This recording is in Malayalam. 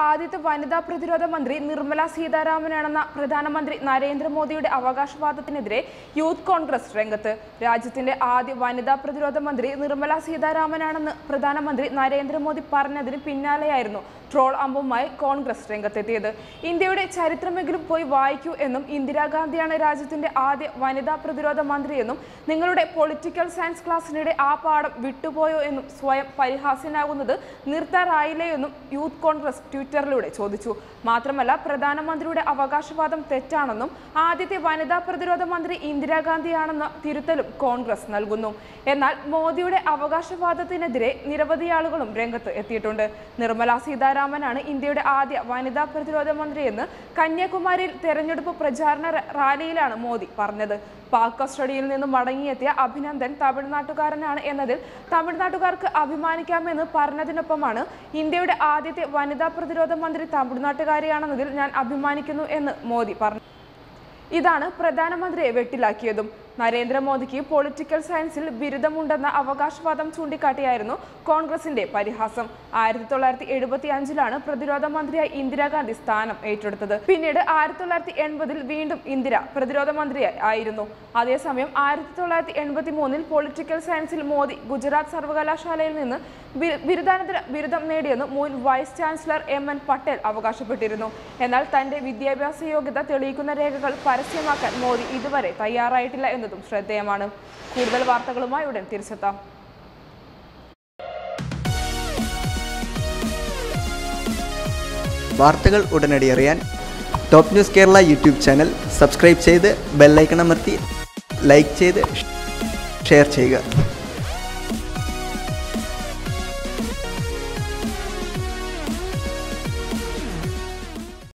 ആദ്യത്തെ വനിതാ പ്രതിരോധ മന്ത്രി നിർമ്മല സീതാരാമനാണെന്ന പ്രധാനമന്ത്രി നരേന്ദ്രമോദിയുടെ അവകാശവാദത്തിനെതിരെ യൂത്ത് കോൺഗ്രസ് രംഗത്ത് രാജ്യത്തിന്റെ ആദ്യ വനിതാ പ്രതിരോധ മന്ത്രി നിർമ്മല സീതാരാമനാണെന്ന് പ്രധാനമന്ത്രി നരേന്ദ്രമോദി പറഞ്ഞതിന് പിന്നാലെയായിരുന്നു ട്രോൾ അമ്പുമായി കോൺഗ്രസ് രംഗത്തെത്തിയത് ഇന്ത്യയുടെ ചരിത്രമെങ്കിലും പോയി വായിക്കൂ എന്നും ഇന്ദിരാഗാന്ധിയാണ് രാജ്യത്തിന്റെ ആദ്യ വനിതാ പ്രതിരോധ മന്ത്രിയെന്നും നിങ്ങളുടെ പൊളിറ്റിക്കൽ സയൻസ് ക്ലാസ്സിനിടെ ആ പാഠം വിട്ടുപോയോ എന്നും സ്വയം പരിഹാസ്യനാകുന്നത് നിർത്താറായില്ലേ എന്നും യൂത്ത് കോൺഗ്രസ് ട്വിറ്ററിലൂടെ ചോദിച്ചു മാത്രമല്ല പ്രധാനമന്ത്രിയുടെ അവകാശവാദം തെറ്റാണെന്നും ആദ്യത്തെ വനിതാ പ്രതിരോധ മന്ത്രി ഇന്ദിരാഗാന്ധിയാണെന്ന തിരുത്തലും കോൺഗ്രസ് നൽകുന്നു എന്നാൽ മോദിയുടെ അവകാശവാദത്തിനെതിരെ നിരവധി ആളുകളും രംഗത്ത് എത്തിയിട്ടുണ്ട് നിർമ്മല സീതാരാമനാണ് ഇന്ത്യയുടെ ആദ്യ വനിതാ പ്രതിരോധ മന്ത്രിയെന്ന് കന്യാകുമാരിയിൽ തെരഞ്ഞെടുപ്പ് പ്രചാരണ റ- റാലിയിലാണ് മോദി പറഞ്ഞത് പാക് കസ്റ്റഡിയിൽ നിന്നും മടങ്ങിയെത്തിയ അഭിനന്ദൻ തമിഴ്നാട്ടുകാരനാണ് എന്നതിൽ തമിഴ്നാട്ടുകാർക്ക് അഭിമാനിക്കാമെന്ന് പറഞ്ഞതിനൊപ്പമാണ് ഇന്ത്യയുടെ ആദ്യത്തെ വനിതാ പ്രതിരോധ മന്ത്രി തമിഴ്നാട്ടുകാരിയാണെന്നതിൽ ഞാൻ അഭിമാനിക്കുന്നു എന്ന് മോദി പറഞ്ഞു ഇതാണ് പ്രധാനമന്ത്രിയെ വെട്ടിലാക്കിയതും നരേന്ദ്രമോദിക്ക് പൊളിറ്റിക്കൽ സയൻസിൽ ബിരുദമുണ്ടെന്ന അവകാശവാദം ചൂണ്ടിക്കാട്ടിയായിരുന്നു കോൺഗ്രസിന്റെ പരിഹാസം ആയിരത്തി തൊള്ളായിരത്തി എഴുപത്തി അഞ്ചിലാണ് പ്രതിരോധ മന്ത്രിയായി ഇന്ദിരാഗാന്ധി സ്ഥാനം ഏറ്റെടുത്തത് പിന്നീട് ആയിരത്തി തൊള്ളായിരത്തി എൺപതിൽ വീണ്ടും ഇന്ദിര പ്രതിരോധ മന്ത്രിയായി ആയിരുന്നു അതേസമയം ആയിരത്തി തൊള്ളായിരത്തി എൺപത്തി മൂന്നിൽ പൊളിറ്റിക്കൽ സയൻസിൽ മോദി ഗുജറാത്ത് സർവകലാശാലയിൽ നിന്ന് ബി- ബിരുദാനന്തര ബിരുദം നേടിയെന്ന് മുൻ vice chancellor M N Patel അവകാശപ്പെട്ടിരുന്നു എന്നാൽ തന്റെ വിദ്യാഭ്യാസ യോഗ്യത തെളിയിക്കുന്ന രേഖകൾ പരസ്യമാക്കാൻ മോദി ഇതുവരെ തയ്യാറായിട്ടില്ല എന്നതും ശ്രദ്ധേയമാണ് കൂടുതൽ വാർത്തകളുമായി ഉടൻ തിരിച്ചെത്താം വാർത്തകൾ ഉടനടി അറിയാൻ top news Kerala YouTube channel subscribe ചെയ്ത് ബെല്ലൈക്കൺ അമർത്തി ലൈക്ക് ചെയ്ത് ഷെയർ ചെയ്യുക